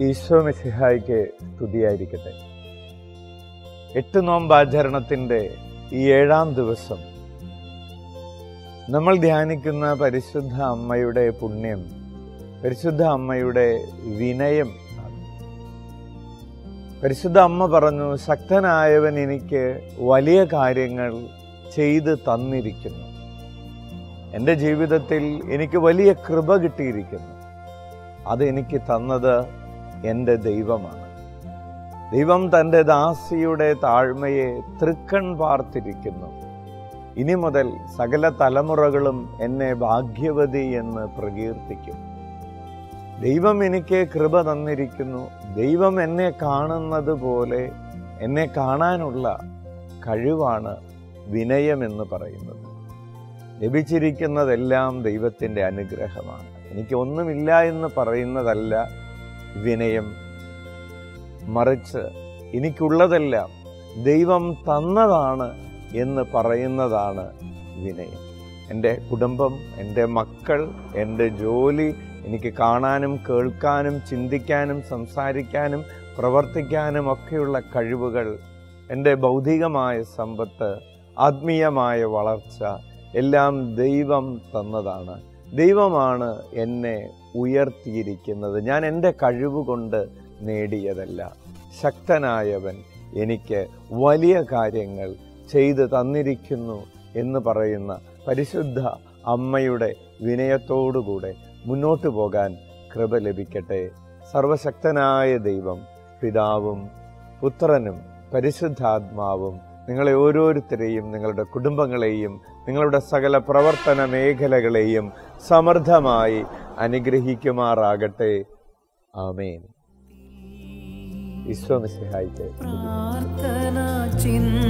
ഈശോ മിശിഹായ്ക്ക് സ്തുതിയായിരിക്കട്ടെ എട്ട് നോമ്പാചരണത്തിൻ്റെ ഈ ഏഴാം ദിവസം നമ്മൾ ധ്യാനിക്കുന്ന പരിശുദ്ധ അമ്മയുടെ പുണ്യം പരിശുദ്ധ അമ്മയുടെ വിനയം ആണ് പരിശുദ്ധ അമ്മ പറഞ്ഞു ശക്തനായവൻ എനിക്ക് വലിയ കാര്യങ്ങൾ ചെയ്ത് തന്നിരിക്കുന്നു എൻ്റെ ജീവിതത്തിൽ എനിക്ക് വലിയ കൃപ കിട്ടിയിരിക്കുന്നു അത് എനിക്ക് തന്നത് എൻ്റെ ദൈവമാണ് ദൈവം തൻ്റെ ദാസിയുടെ താഴ്മയെ തൃക്കൺ പാർത്തിരിക്കുന്നു ഇനി മുതൽ സകല തലമുറകളും എന്നെ ഭാഗ്യവതി എന്ന് പ്രകീർത്തിക്കും ദൈവം എനിക്ക് കൃപ തന്നിരിക്കുന്നു ദൈവം എന്നെ കാണുന്നത് പോലെ എന്നെ കാണാനുള്ള കഴിവാണ് വിനയമെന്ന് പറയുന്നത് ലഭിച്ചിരിക്കുന്നതെല്ലാം ദൈവത്തിൻ്റെ അനുഗ്രഹമാണ് എനിക്ക് ഒന്നുമില്ല എന്ന് പറയുന്നതല്ല വിനയം മറിച്ച് എനിക്കുള്ളതെല്ലാം ദൈവം തന്നതാണ് എന്ന് പറയുന്നതാണ് വിനയം എൻ്റെ കുടുംബം എൻ്റെ മക്കൾ എൻ്റെ ജോലി എനിക്ക് കാണാനും കേൾക്കാനും ചിന്തിക്കാനും സംസാരിക്കാനും പ്രവർത്തിക്കാനും ഒക്കെയുള്ള കഴിവുകൾ എൻ്റെ ഭൗതികമായ സമ്പത്ത് ആത്മീയമായ വളർച്ച എല്ലാം ദൈവം തന്നതാണ് ദൈവമാണ് എന്നെ ഉയർത്തിയിരിക്കുന്നത് ഞാൻ എൻ്റെ കഴിവുകൊണ്ട് നേടിയതല്ല ശക്തനായവൻ എനിക്ക് വലിയ കാര്യങ്ങൾ ചെയ്തു തന്നിരിക്കുന്നു എന്ന് പറയുന്ന പരിശുദ്ധ അമ്മയുടെ വിനയത്തോടുകൂടെ മുന്നോട്ട് പോകാൻ കൃപ ലഭിക്കട്ടെ സർവശക്തനായ ദൈവം പിതാവും പുത്രനും പരിശുദ്ധാത്മാവും നിങ്ങളെ ഓരോരുത്തരെയും നിങ്ങളുടെ കുടുംബങ്ങളെയും നിങ്ങളുടെ സകല പ്രവർത്തന മേഖലകളെയും സമൃദ്ധമായി അനുഗ്രഹിക്കുമാറാകട്ടെ ആമേൻ വിശ്വമിസിഹായിക്ക് പ്രാർത്ഥന ചിന്ത